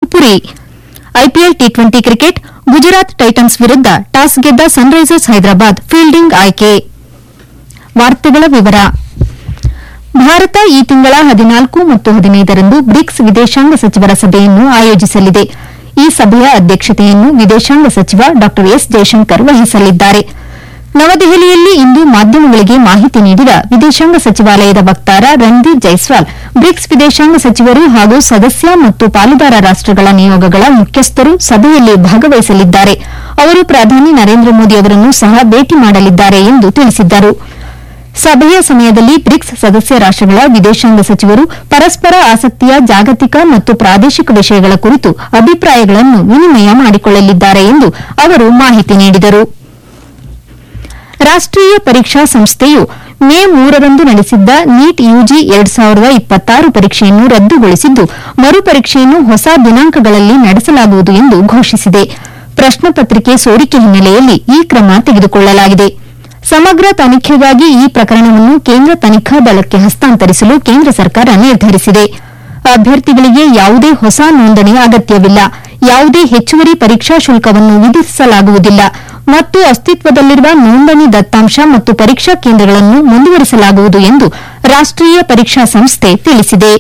Puri IPL T twenty cricket Gujarat titans ವಿರುದ್ಧ toss ಗೆದ್ದ sunrisers Hyderabad fielding ಆಯ್ಕೆ ವಾರ್ತೆಗಳ ವಿವರ ಭಾರತ ಈ ತಿಂಗಳ ಹದಿನಾಲ್ಕು ಮತ್ತು ಹದಿನೈದರಂದು ಬ್ರಿಕ್ಸ್ ವಿದೇಶಾಂಗ ಸಚಿವರ ಸಭೆಯನ್ನು ಆಯೋಜಿಸಲಿದೆ ಈ ಸಭೆಯ ಅಧ್ಯಕ್ಷತೆಯನ್ನು ವಿದೇಶಾಂಗ ಸಚಿವ ಡಾ ಎಸ್ ಜಯಶಂಕರ್ ವಹಿಸಲಿದ್ದಾರೆ ನವದೆಹಲಿಯಲ್ಲಿ ಇಂದು ಮಾಧ್ಯಮಗಳಿಗೆ ಮಾಹಿತಿ ನೀಡಿದ ವಿದೇಶಾಂಗ ಸಚಿವಾಲಯದ ವಕ್ತಾರ ರಣದೀಪ್ ಜೈಸ್ವಾಲ್ ಬ್ರಿಕ್ಸ್ ವಿದೇಶಾಂಗ ಸಚಿವರು ಹಾಗೂ ಸದಸ್ಯ ಮತ್ತು ಪಾಲುದಾರ ರಾಷ್ಟಗಳ ನಿಯೋಗಗಳ ಮುಖ್ಯಸ್ಥರು ಸಭೆಯಲ್ಲಿ ಭಾಗವಹಿಸಲಿದ್ದಾರೆ ಅವರು ಪ್ರಧಾನಿ ನರೇಂದ್ರ ಮೋದಿ ಅವರನ್ನು ಸಹ ಭೇಟಿ ಮಾಡಲಿದ್ದಾರೆ ಎಂದು ತಿಳಿಸಿದ್ದರು ಸಭೆಯ ಸಮಯದಲ್ಲಿ ಬ್ರಿಕ್ಸ್ ಸದಸ್ಯ ರಾಷ್ಟಗಳ ವಿದೇಶಾಂಗ ಸಚಿವರು ಪರಸ್ಪರ ಆಸಕ್ತಿಯ ಜಾಗತಿಕ ಮತ್ತು ಪ್ರಾದೇಶಿಕ ವಿಷಯಗಳ ಕುರಿತು ಅಭಿಪ್ರಾಯಗಳನ್ನು ವಿನಿಮಯ ಮಾಡಿಕೊಳ್ಳಲಿದ್ದಾರೆ ಎಂದು ಅವರು ಮಾಹಿತಿ ನೀಡಿದರು ರಾಷ್ಟೀಯ ಪರೀಕ್ಷಾ ಸಂಸ್ಥೆಯು ಮೇ ಮೂರರಂದು ನಡೆಸಿದ್ದ ನೀಟ್ ಯುಜಿ ಎರಡ್ ಸಾವಿರದ ಇಪ್ಪತ್ತಾರು ಪರೀಕ್ಷೆಯನ್ನು ರದ್ದುಗೊಳಿಸಿದ್ದು ಮರುಪರೀಕ್ಷೆಯನ್ನು ಹೊಸ ದಿನಾಂಕಗಳಲ್ಲಿ ನಡೆಸಲಾಗುವುದು ಎಂದು ಘೋಷಿಸಿದೆ ಪ್ರಶ್ನಪತ್ರಿಕೆ ಸೋರಿಕೆ ಹಿನ್ನೆಲೆಯಲ್ಲಿ ಈ ಕ್ರಮ ತೆಗೆದುಕೊಳ್ಳಲಾಗಿದೆ ಸಮಗ್ರ ತನಿಖೆಗಾಗಿ ಈ ಪ್ರಕರಣವನ್ನು ಕೇಂದ್ರ ತನಿಖಾ ದಳಕ್ಕೆ ಹಸ್ತಾಂತರಿಸಲು ಕೇಂದ್ರ ಸರ್ಕಾರ ನಿರ್ಧರಿಸಿದೆ ಅಭ್ಯರ್ಥಿಗಳಿಗೆ ಯಾವುದೇ ಹೊಸ ನೋಂದಣಿ ಅಗತ್ಯವಿಲ್ಲ ಯಾವುದೇ ಹೆಚ್ಚುವರಿ ಪರೀಕ್ಷಾ ಶುಲ್ಕವನ್ನು ವಿಧಿಸಲಾಗುವುದಿಲ್ಲ ಮತ್ತು ಅಸ್ತಿತ್ವದಲ್ಲಿರುವ ನೋಂದಣಿ ದತ್ತಾಂಶ ಮತ್ತು ಪರೀಕ್ಷಾ ಕೇಂದ್ರಗಳನ್ನು ಮುಂದುವರಿಸಲಾಗುವುದು ಎಂದು ರಾಷ್ಟೀಯ ಪರೀಕ್ಷಾ ಸಂಸ್ಥೆ ತಿಳಿಸಿದೆ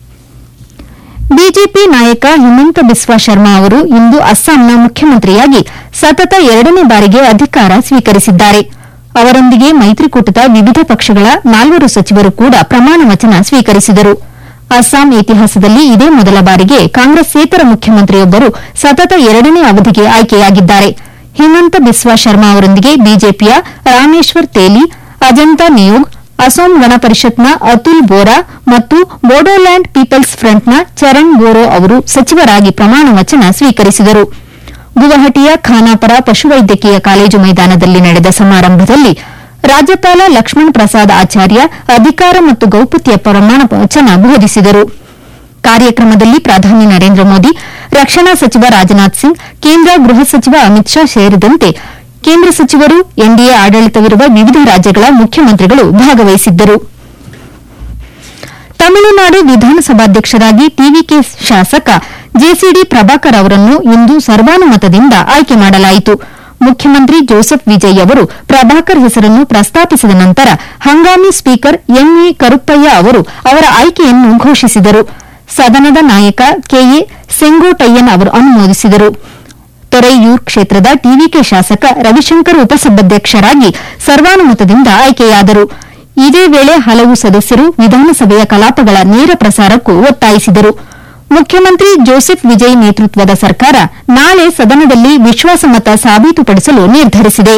ಬಿಜೆಪಿ ನಾಯಕ ಹಿಮಂತ ಬಿಸ್ವಾ ಶರ್ಮಾ ಅವರು ಇಂದು ಅಸ್ಸಾಂನ ಮುಖ್ಯಮಂತ್ರಿಯಾಗಿ ಸತತ ಎರಡನೇ ಬಾರಿಗೆ ಅಧಿಕಾರ ಸ್ವೀಕರಿಸಿದ್ದಾರೆ ಅವರೊಂದಿಗೆ ಮೈತ್ರಿಕೂಟದ ವಿವಿಧ ಪಕ್ಷಗಳ ನಾಲ್ವರು ಸಚಿವರು ಕೂಡ ಪ್ರಮಾಣ ವಚನ ಸ್ವೀಕರಿಸಿದರು ಅಸ್ಸಾಂ ಇತಿಹಾಸದಲ್ಲಿ ಇದೇ ಮೊದಲ ಬಾರಿಗೆ ಕಾಂಗ್ರೆಸ್ಸೇತರ ಮುಖ್ಯಮಂತ್ರಿಯೊಬ್ಬರು ಸತತ ಎರಡನೇ ಅವಧಿಗೆ ಆಯ್ಕೆಯಾಗಿದ್ದಾರೆ ಹಿಮಂತ ಬಿಸ್ವಾ ಶರ್ಮಾ ಅವರೊಂದಿಗೆ ಬಿಜೆಪಿಯ ರಾಮೇಶ್ವರ್ ತೇಲಿ ಅಜಂತಾ ನಿಯೋಗ್ ಅಸೋಂ ಗಣ ಪರಿಷತ್ನ ಅತುಲ್ ಬೋರಾ ಮತ್ತು ಬೋಡೋಲ್ಯಾಂಡ್ ಪೀಪಲ್ಸ್ ಫ್ರಂಟ್ನ ಚರಣ್ ಬೋರೋ ಅವರು ಸಚಿವರಾಗಿ ಪ್ರಮಾಣ ವಚನ ಸ್ವೀಕರಿಸಿದರು ಗುವಾಹಟಿಯ ಖಾನಾಪರ ಪಶುವೈದ್ಯಕೀಯ ಕಾಲೇಜು ಮೈದಾನದಲ್ಲಿ ನಡೆದ ಸಮಾರಂಭದಲ್ಲಿ ರಾಜ್ಯಪಾಲ ಲಕ್ಷ್ಮಣ್ ಪ್ರಸಾದ್ ಆಚಾರ್ಯ ಅಧಿಕಾರ ಮತ್ತು ಗೌಪ್ಯತೆಯ ಪ್ರಮಾಣ ವಚನ ಬೋಧಿಸಿದರು ಕಾರ್ಯಕ್ರಮದಲ್ಲಿ ಪ್ರಧಾನಿ ನರೇಂದ್ರ ಮೋದಿ ರಕ್ಷಣಾ ಸಚಿವ ರಾಜನಾಥ್ ಸಿಂಗ್ ಕೇಂದ್ರ ಗೃಹ ಸಚಿವ ಅಮಿತ್ ಶಾ ಸೇರಿದಂತೆ ಕೇಂದ್ರ ಸಚಿವರು ಎನ್ಡಿಎ ಆಡಳಿತವಿರುವ ವಿವಿಧ ರಾಜ್ಯಗಳ ಮುಖ್ಯಮಂತ್ರಿಗಳು ಭಾಗವಹಿಸಿದ್ದರು ತಮಿಳುನಾಡು ವಿಧಾನಸಭಾಧ್ಯಕ್ಷರಾಗಿ ಟಿವಿಕೆ ಶಾಸಕ ಜೆಸಿಡಿ ಪ್ರಭಾಕರ್ ಅವರನ್ನು ಇಂದು ಸರ್ವಾನುಮತದಿಂದ ಆಯ್ಕೆ ಮಾಡಲಾಯಿತು ಮುಖ್ಯಮಂತ್ರಿ ಜೋಸೆಫ್ ವಿಜಯ್ ಅವರು ಪ್ರಭಾಕರ್ ಹೆಸರನ್ನು ಪ್ರಸ್ತಾಪಿಸಿದ ನಂತರ ಹಂಗಾಮಿ ಸ್ಪೀಕರ್ ಎಂವಿ ಕರುಪ್ಪಯ್ಯ ಅವರು ಅವರ ಆಯ್ಕೆಯನ್ನು ಘೋಷಿಸಿದರು ಸದನದ ನಾಯಕ ಕೆಎ ಸೆಂಗೋಟಯ್ಯನ್ ಅವರು ಅನುಮೋದಿಸಿದರು ತೊರೈಯೂರ್ ಕ್ಷೇತ್ರದ ಟಿವಿಕೆ ಶಾಸಕ ರವಿಶಂಕರ್ ಉಪಸಭಾಧ್ಯಕ್ಷರಾಗಿ ಸರ್ವಾನುಮತದಿಂದ ಆಯ್ಕೆಯಾದರು ಇದೇ ವೇಳೆ ಹಲವು ಸದಸ್ಯರು ವಿಧಾನಸಭೆಯ ಕಲಾಪಗಳ ನೇರ ಪ್ರಸಾರಕ್ಕೂ ಒತ್ತಾಯಿಸಿದರು ಮುಖ್ಯಮಂತ್ರಿ ಜೋಸೆಫ್ ವಿಜಯ್ ನೇತೃತ್ವದ ಸರ್ಕಾರ ನಾಳೆ ಸದನದಲ್ಲಿ ವಿಶ್ವಾಸಮತ ಸಾಬೀತುಪಡಿಸಲು ನಿರ್ಧರಿಸಿದೆ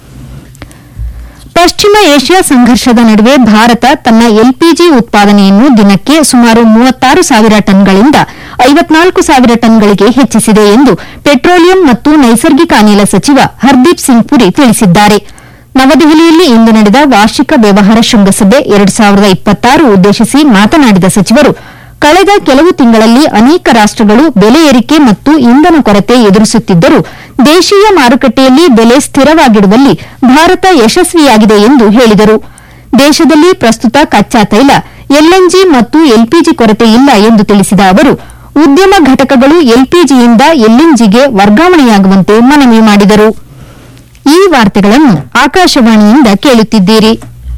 ಪಶ್ಚಿಮ ಏಷ್ಯಾ ಸಂಘರ್ಷದ ನಡುವೆ ಭಾರತ ತನ್ನ ಎಲ್ಪಿಜಿ ಉತ್ಪಾದನೆಯನ್ನು ದಿನಕ್ಕೆ ಸುಮಾರು ಮೂವತ್ತಾರು ಸಾವಿರ ಟನ್ಗಳಿಂದ ಐವತ್ನಾಲ್ಕು ಸಾವಿರ ಟನ್ಗಳಿಗೆ ಹೆಚ್ಚಿಸಿದೆ ಎಂದು ಪೆಟ್ರೋಲಿಯಂ ಮತ್ತು ನೈಸರ್ಗಿಕ ಅನಿಲ ಸಚಿವ ಹರ್ದೀಪ್ ಸಿಂಗ್ ಪುರಿ ತಿಳಿಸಿದ್ದಾರೆ ನವದೆಹಲಿಯಲ್ಲಿ ಇಂದು ನಡೆದ ವಾರ್ಷಿಕ ವ್ಯವಹಾರ ಶೃಂಗಸಭೆ ಎರಡು ಸಾವಿರದ ಇಪ್ಪತ್ತಾರು ಉದ್ದೇಶಿಸಿ ಮಾತನಾಡಿದ ಸಚಿವರು ಕಳೆದ ಕೆಲವು ತಿಂಗಳಲ್ಲಿ ಅನೇಕ ರಾಷ್ಟಗಳು ಬೆಲೆ ಏರಿಕೆ ಮತ್ತು ಇಂಧನ ಕೊರತೆ ಎದುರಿಸುತ್ತಿದ್ದರೂ ದೇಶೀಯ ಮಾರುಕಟ್ಟೆಯಲ್ಲಿ ಬೆಲೆ ಸ್ಥಿರವಾಗಿಡುವಲ್ಲಿ ಭಾರತ ಯಶಸ್ವಿಯಾಗಿದೆ ಎಂದು ಹೇಳಿದರು ದೇಶದಲ್ಲಿ ಪ್ರಸ್ತುತ ಕಚ್ಚಾ ತೈಲ ಎಲ್ಎನ್ಜಿ ಮತ್ತು ಎಲ್ಪಿಜಿ ಕೊರತೆ ಇಲ್ಲ ಎಂದು ತಿಳಿಸಿದ ಅವರು ಉದ್ಯಮ ಘಟಕಗಳು ಎಲ್ಪಿಜಿಯಿಂದ ಎಲ್ಎನ್ಜಿಗೆ ವರ್ಗಾವಣೆಯಾಗುವಂತೆ ಮನವಿ ಮಾಡಿದರು ಈ ವಾರ್ತೆಗಳನ್ನು ಆಕಾಶವಾಣಿಯಿಂದ ಕೇಳುತ್ತಿದ್ದೀರಿ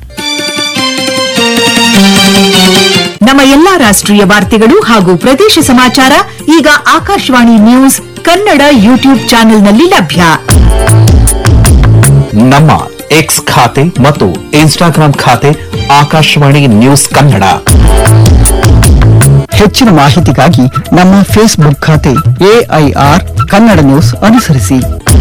ನಮ್ಮ ಎಲ್ಲಾ ರಾಷ್ಟ್ರೀಯ ವಾರ್ತೆಗಳು ಹಾಗೂ ಪ್ರದೇಶ ಸಮಾಚಾರ ಈಗ ಆಕಾಶವಾಣಿ ನ್ಯೂಸ್ ಕನ್ನಡ ಯೂಟ್ಯೂಬ್ ಚಾನೆಲ್ನಲ್ಲಿ ಲಭ್ಯ ನಮ್ಮ ಎಕ್ಸ್ ಖಾತೆ ಮತ್ತು ಇನ್ಸ್ಟಾಗ್ರಾಂ ಖಾತೆ ಆಕಾಶವಾಣಿ ನ್ಯೂಸ್ ಕನ್ನಡ ಹೆಚ್ಚಿನ ಮಾಹಿತಿಗಾಗಿ ನಮ್ಮ ಫೇಸ್ಬುಕ್ ಖಾತೆ ಎಐಆರ್ ಕನ್ನಡ ನ್ಯೂಸ್ ಅನುಸರಿಸಿ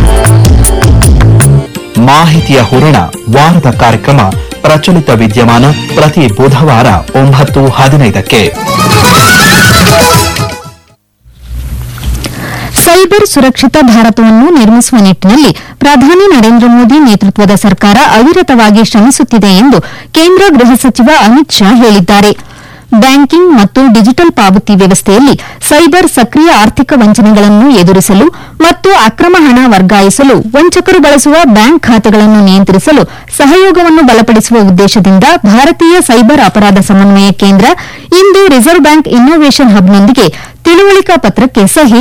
ಮಾಹಿತಿಯ ಹೂರಣ ವಾರದ ಕಾರ್ಯಕ್ರಮ ಪ್ರಚಲಿತ ವಿದ್ಯಮಾನ ಪ್ರತಿ ಬುಧವಾರ ಒಂಬತ್ತು ಹದಿನೈದಕ್ಕೆ ಸೈಬರ್ ಸುರಕ್ಷಿತ ಭಾರತವನ್ನು ನಿರ್ಮಿಸುವ ನಿಟ್ಟಿನಲ್ಲಿ ಪ್ರಧಾನಿ ನರೇಂದ್ರ ಮೋದಿ ನೇತೃತ್ವದ ಸರ್ಕಾರ ಅವಿರತವಾಗಿ ಶ್ರಮಿಸುತ್ತಿದೆ ಎಂದು ಕೇಂದ್ರ ಗೃಹ ಸಚಿವ ಅಮಿತ್ ಶಾ ಹೇಳಿದ್ದಾರೆ ಬ್ಯಾಂಕಿಂಗ್ ಮತ್ತು ಡಿಜಿಟಲ್ ಪಾವತಿ ವ್ಯವಸ್ಥೆಯಲ್ಲಿ ಸೈಬರ್ ಸಕ್ರಿಯ ಆರ್ಥಿಕ ವಂಚನೆಗಳನ್ನು ಎದುರಿಸಲು ಮತ್ತು ಅಕ್ರಮ ಹಣ ವರ್ಗಾಯಿಸಲು ವಂಚಕರು ಬಳಸುವ ಬ್ಯಾಂಕ್ ಖಾತೆಗಳನ್ನು ನಿಯಂತ್ರಿಸಲು ಸಹಯೋಗವನ್ನು ಬಲಪಡಿಸುವ ಉದ್ದೇಶದಿಂದ ಭಾರತೀಯ ಸೈಬರ್ ಅಪರಾಧ ಸಮನ್ವಯ ಕೇಂದ್ರ ಇಂದು ರಿಸರ್ವ್ ಬ್ಯಾಂಕ್ ಇನ್ನೋವೇಷನ್ ಹಬ್ನೊಂದಿಗೆ ತಿಳುವಳಿಕಾ ಪತ್ರಕ್ಕೆ ಸಹಿ